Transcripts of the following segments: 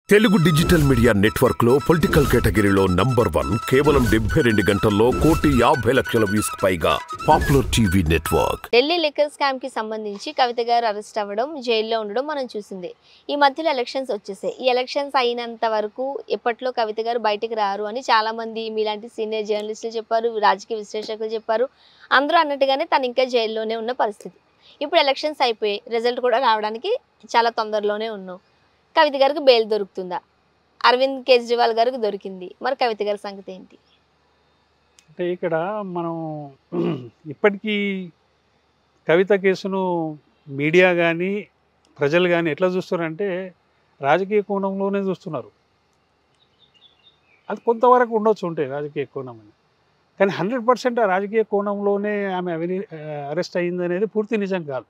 Telugu digital media network లో political కేటగిరీలో number one కేవలం డెబ్బై రెండు గంటల్లో కోటి యాభై లక్షల వ్యూస్ పైగా popular TV network Delhi liquor scam కి సంబంధించి కవిత గారు అరెస్ట్ అవ్వడం జైల్లో ఉండడం మనం చూసింది ఈ మధ్యలో ఎలక్షన్స్ వచ్చేసాయి ఈ ఎలక్షన్స్ అయినంత వరకు ఎప్పట్లో కవిత గారు బయటికి రారు అని చాలా మంది మీలాంటి సీనియర్ జర్నలిస్టులు చెప్పారు రాజకీయ విశ్లేషకులు చెప్పారు అందరూ అన్నట్టుగానే తను ఇంకా జైల్లోనే ఉన్న పరిస్థితి ఇప్పుడు ఎలక్షన్స్ అయిపోయి రిజల్ట్ కూడా రావడానికి చాలా తొందరలోనే ఉన్నాం కవిత గారికి బెయిల్ దొరుకుతుందా అరవింద్ కేజ్రీవాల్ గారికి దొరికింది మరి కవిత గారి సంగతి ఏంటి అంటే ఇక్కడ మనం ఇప్పటికీ కవిత కేసును మీడియా కానీ ప్రజలు కానీ ఎట్లా చూస్తున్నారంటే రాజకీయ కోణంలోనే చూస్తున్నారు అది కొంతవరకు ఉండొచ్చు ఉంటాయి రాజకీయ కోణం అని కానీ హండ్రెడ్ పర్సెంట్ ఆ రాజకీయ కోణంలోనే ఆమె అవిని అరెస్ట్ అయింది అనేది పూర్తి నిజం కాదు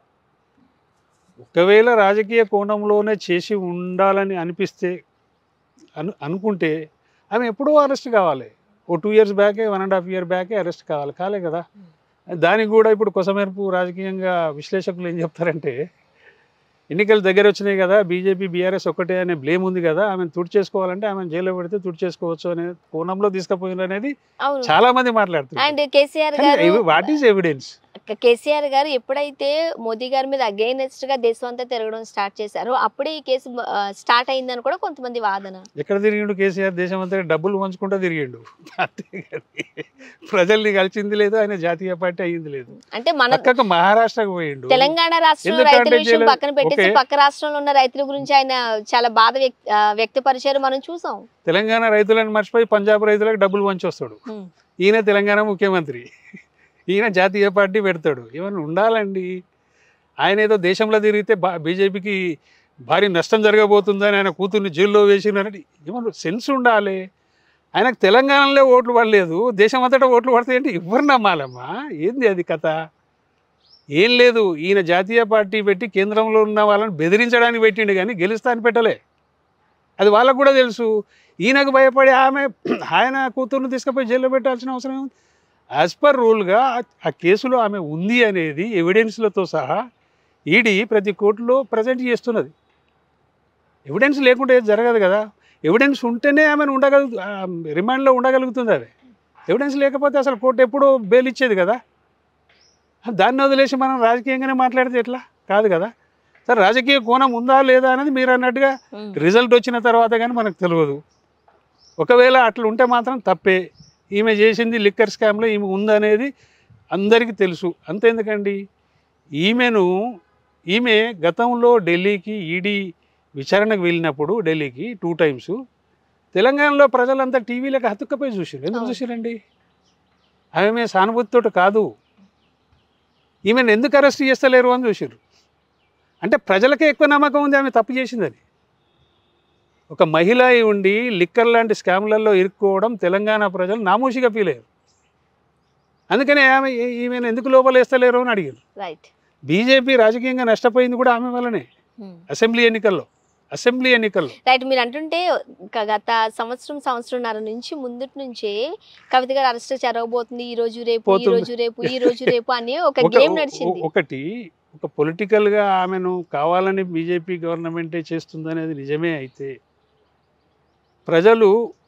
ఒకవేళ రాజకీయ కోణంలోనే చేసి ఉండాలని అనిపిస్తే అను అనుకుంటే ఆమె ఎప్పుడూ అరెస్ట్ కావాలి ఓ టూ ఇయర్స్ బ్యాకే వన్ అండ్ హాఫ్ ఇయర్ బ్యాకే అరెస్ట్ కావాలి కాలే కదా దానికి కూడా ఇప్పుడు కొసమెరుపు రాజకీయంగా విశ్లేషకులు ఏం చెప్తారంటే ఎన్నికలు దగ్గర వచ్చినాయి కదా బీజేపీ బీఆర్ఎస్ ఒక్కటే అనే బ్లేమ్ ఉంది కదా ఆమెను తుడి చేసుకోవాలంటే ఆమెను జైల్లో పెడితే తుడి చేసుకోవచ్చు అనే కోణంలో తీసుకుపోయింది అనేది అవును చాలా మంది మాట్లాడుతున్నారు అండ్ కేసీఆర్ గారు వాట్ ఈస్ ఎవిడెన్స్ కేసీఆర్ గారు ఎప్పుడైతే మోదీ గారి మీద అగైనెస్ట్ గా దేశం అంతా తిరగడం స్టార్ట్ చేశారో అప్పుడే ఈ కేసు స్టార్ట్ అయిందని కూడా కొంతమంది వాదన ఎక్కడ తిరిగిండు కేసీఆర్ దేశం అంతా డబ్బులు పంచుకుంటూ తిరిగిండు అంతేగాని ప్రజల్ని కలిసింది లేదు ఆయన జాతీయ పార్టీ అయ్యింది లేదు అంటే మన పక్కకు మహారాష్ట్రకు పోయిండు తెలంగాణ రాష్ట్రంలో ఎందుకంటే రైతుల విషయం జైలు- పక్కన పెట్టేసి ఓకే. పక్క రాష్ట్రంలో ఉన్న రైతుల గురించి ఆయన చాలా బాధ వ్యక్- ఆ, వ్యక్తపరిచారు మనం చూసాం తెలంగాణ రైతులను మర్చిపోయి పంజాబ్ రైతులకు డబ్బులు పంచి వస్తాడు హ్మ్. ఈయన తెలంగాణ ముఖ్యమంత్రి ఈయన జాతీయ పార్టీ పెడతాడు ఏమన్నా ఉండాలండి ఆయన ఏదో దేశంలో తిరిగితే బా బీజేపీకి భారీ నష్టం జరగబోతుందని ఆయన కూతుర్ని జైల్లో వేసినారని ఏమన్నా సెన్స్ ఉండాలి ఆయనకు తెలంగాణలో ఓట్లు పడలేదు దేశం అంతటా ఓట్లు పడతాయంటే ఎవరు నమ్మాలమ్మా ఏంది అది కథ ఏం లేదు ఈయన జాతీయ పార్టీ పెట్టి కేంద్రంలో ఉన్న వాళ్ళని బెదిరించడానికి పెట్టిండు కానీ గెలుస్తా అని పెట్టలే అది వాళ్ళకు కూడా తెలుసు ఈయనకు భయపడి ఆమె ఆయన కూతుర్ని తీసుకుపోయి జైల్లో పెట్టాల్సిన అవసరం ఏముంది యాజ్ పర్ రూల్గా ఆ కేసులో ఆమె ఉంది అనేది ఎవిడెన్స్లతో సహా ఈడీ ప్రతి కోర్టులో ప్రజెంట్ చేస్తున్నది ఎవిడెన్స్ లేకుంటే ఏది జరగదు కదా ఎవిడెన్స్ ఉంటేనే ఆమెను ఉండగలుగు ఆ, రిమాండ్లో ఉండగలుగుతుంది అది ఎవిడెన్స్ లేకపోతే అసలు కోర్టు ఎప్పుడూ బెయిల్ ఇచ్చేది కదా దాన్ని వదిలేసి మనం రాజకీయంగానే మాట్లాడితే ఎట్లా కాదు కదా సరే రాజకీయ కోణం ఉందా లేదా అనేది మీరు అన్నట్టుగా హ్మ్. రిజల్ట్ వచ్చిన తర్వాత కానీ మనకు తెలియదు ఒకవేళ అట్లా ఉంటే మాత్రం తప్పే ఈమె చేసింది లిక్కర్ స్కామ్లో ఈమె ఉందనేది అందరికీ తెలుసు అంతేందుకండి ఈమెను ఈమె గతంలో ఢిల్లీకి ఈడీ విచారణకు వెళ్ళినప్పుడు ఢిల్లీకి టూ టైమ్స్ తెలంగాణలో ప్రజలంతా టీవీలకు హతుక్కపోయి చూసారు ఎందుకు అవును. చూసారండి ఆమె సానుభూతితో కాదు ఈమెను ఎందుకు అరెస్ట్ చేస్తలేరు అని చూసారు అంటే ప్రజలకే ఎక్కువ నమ్మకం ఉంది ఆమె తప్పు చేసిందని ఒక మహిళ అయి ఉండి లిక్కర్ లాంటి స్కామ్లలో ఇరుక్కోవడం తెలంగాణ ప్రజలు నామోషిగా ఫీల్ అయ్యారు అందుకనే ఆమె ఈ- ఈమెను ఎందుకు లోపలేస్తలేరు అని అడిగారు రైట్ బీజేపీ రాజకీయంగా నష్టపోయింది కూడా ఆమె వల్లనే హ్మ్. అసెంబ్లీ ఎన్నికల్లో అసెంబ్లీ ఎన్నికల్లో రైట్ మీరు అంటుంటే గ- గత సంవత్సరం సంవత్సరంన్నర నుంచి ముందుటి నుంచే కవిత గారు అరెస్ట్ జరగబోతుంది ఈ రోజు రేపు ఈ పోతుంది. రోజు రేపు ఈ రోజు రేపు అని ఒక ఒక- గేమ్ ఒ- నడిచింది ఒకటి ఒక పొలిటికల్గా ఆమెను కావాలని బీజేపీ గవర్నమెంటే చేస్తుందనేది నిజమే అయితే ప్రజలు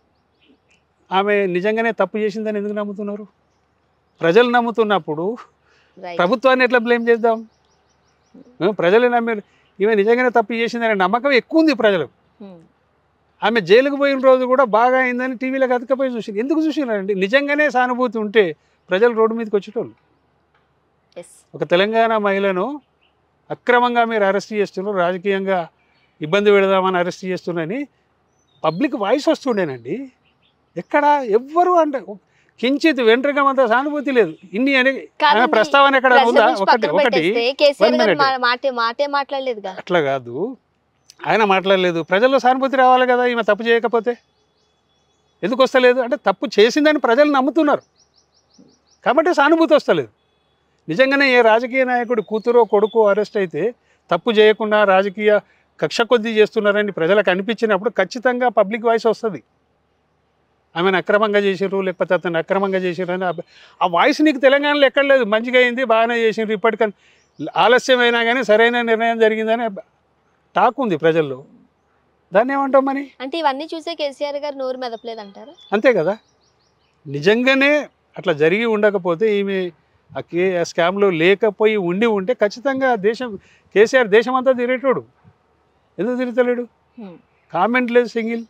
ఆమె నిజంగానే తప్పు చేసిందని ఎందుకు నమ్ముతున్నారు ప్రజలు నమ్ముతున్నప్పుడు రైట్ ప్రభుత్వాన్ని ఎట్లా బ్లేమ్ చేద్దాం ఆ, ప్రజలే నమ్మారు ఈమె నిజంగానే తప్పు చేసిందనే నమ్మకం ఎక్కువ ఉంది ప్రజలకు హ్మ్. ఆమె జైలుకు పోయిన రోజు కూడా బాగా అయిందని టీవీలకు అతకపోయి చూసింది ఎందుకు చూసినారండి నిజంగానే సానుభూతి ఉంటే ప్రజలు రోడ్డు మీదకి వచ్చేటోళ్ళు ఎస్ ఒక తెలంగాణ మహిళను అక్రమంగా మీరు అరెస్ట్ చేస్తున్నారు రాజకీయంగా ఇబ్బంది పెడదామని అరెస్ట్ చేస్తున్నారని పబ్లిక్ వాయిస్ వస్తుండేనండి ఎక్కడ ఎవ్వరు అంటే కించిత్ వెంట్రుకమంత సానుభూతి లేదు ఇన్ని అనే ఆమె కాదండి, ప్రస్తావన ఎక్కడ ప్రజల ఉందా గురించి ఒకటి పక్కన ఒకటి పెట్టేస్తే కేసీఆర్ one గారు minute. మా- మాటే మాటే మాట్లాడలేదుగా అట్లా కాదు ఆయన మాట్లాడలేదు ప్రజల్లో సానుభూతి రావాలి కదా ఈమె తప్పు చేయకపోతే ఎందుకు వస్తలేదు అంటే తప్పు చేసిందని ప్రజలు నమ్ముతున్నారు కాబట్టి సానుభూతి వస్తలేదు నిజంగానే ఏ రాజకీయ నాయకుడు కూతురో కొడుకు అరెస్ట్ అయితే తప్పు చేయకుండా రాజకీయ కక్ష కొద్దీ చేస్తున్నారని ప్రజలకు అనిపించినప్పుడు ఖచ్చితంగా పబ్లిక్ వాయిస్ వస్తుంది ఆమెను అక్రమంగా చేసిర్రు లేకపోతే అతను అక్రమంగా చేసిర్రు అని ఆ- ఆ వాయిస్ నీకు తెలంగాణలో ఎక్కడ లేదు మంచిగా అయింది బాగానే చేసిండ్రు ఇప్పటికన్నా ఆలస్యమైనా కానీ సరైన నిర్ణయం జరిగిందని టాక్ ఉంది ప్రజల్లో దాన్ని ఏమంటాం మరి అంటే ఇవన్నీ చూసే కేసీఆర్ గారు నోరు మెదపలేదు అంటారు అంతే కదా నిజంగానే అట్లా జరిగి ఉండకపోతే ఈమె ఆ కే ఆ స్కామ్లో లేకపోయి ఉండి ఉంటే ఖచ్చితంగా దేశం కేసీఆర్ దేశం అంతా తిరిగేటోడు ఎందుకు తిరుగుతలేడు Hmm. కామెంట్ లేదు సింగిల్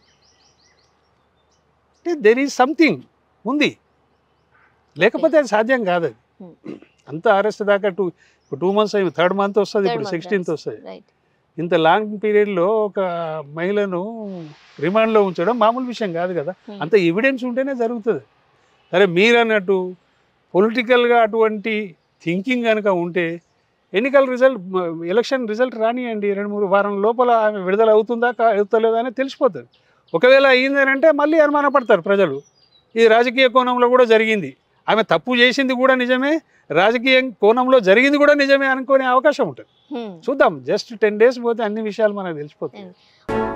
అంటే దెర్ ఈజ్ సంథింగ్ ఉంది లేకపోతే అది సాధ్యం కాదు అది Hmm. అంత అరెస్ట్ దాకా టూ టూ మంత్స్ అయింది థర్డ్ మంత్ వస్తుంది Third ఇప్పుడు month, సిక్స్టీన్త్ right. వస్తుంది రైట్ ఇంత లాంగ్ పీరియడ్లో ఒక మహిళను రిమాండ్లో ఉంచడం మామూలు విషయం కాదు కదా Hmm. అంత ఎవిడెన్స్ ఉంటేనే జరుగుతుంది సరే మీరు అన్నట్టు పొలిటికల్గా అటువంటి థింకింగ్ కనుక ఉంటే ఎన్నికల రిజల్ట్ ఎలక్షన్ రిజల్ట్ రానియండి రెండు మూడు వారం లోపల ఆమె విడుదల అవుతుందా కా- అవుతలేదా అని తెలిసిపోతుంది ఒకవేళ అయ్యిందని అంటే మళ్ళీ అనుమానపడతారు ప్రజలు ఈ రాజకీయ కోణంలో కూడా జరిగింది ఆమె తప్పు చేసింది కూడా నిజమే రాజకీయ కోణంలో జరిగింది కూడా నిజమే అనుకునే అవకాశం ఉంటుంది Hmm. చూద్దాం జస్ట్ టెన్ డేస్ పోతే అన్ని విషయాలు మనకు తెలిసిపోతాయి Hmm.